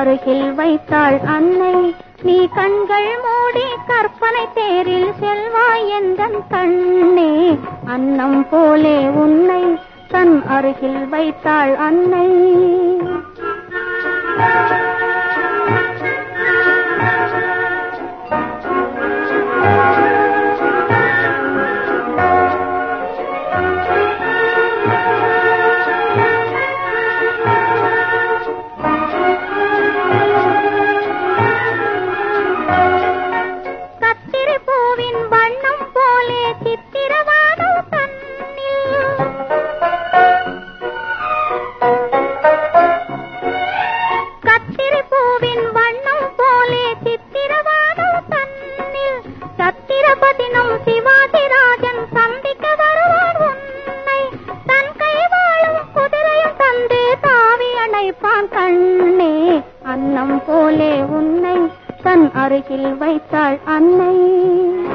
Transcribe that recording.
அருகில் வைத்தாள் அன்னை நீ கண்கள் மூடி கற்பனை தேரில் செல்வாய் எந்தன் கண்ணே அன்னம் போலே உன்னை தன் அருகில் வைத்தாள் அன்னை கத்திரி பூவின் வண்ணம் போலே சித்திரவானம் தன்னில் கத்திரி பூவின் வண்ணம் போலே சித்திரவானம் தன்னில் சத்திரபதினம் சிவாஜிராஜன் சந்திக்க வருவான் உன்னை தன் கை வாழும் குதிரையும் தந்து தாவி அணைப்பான் கண்ணே அன்னம் போலே உன்னை தன் அருகில் வைத்தாள் அன்னை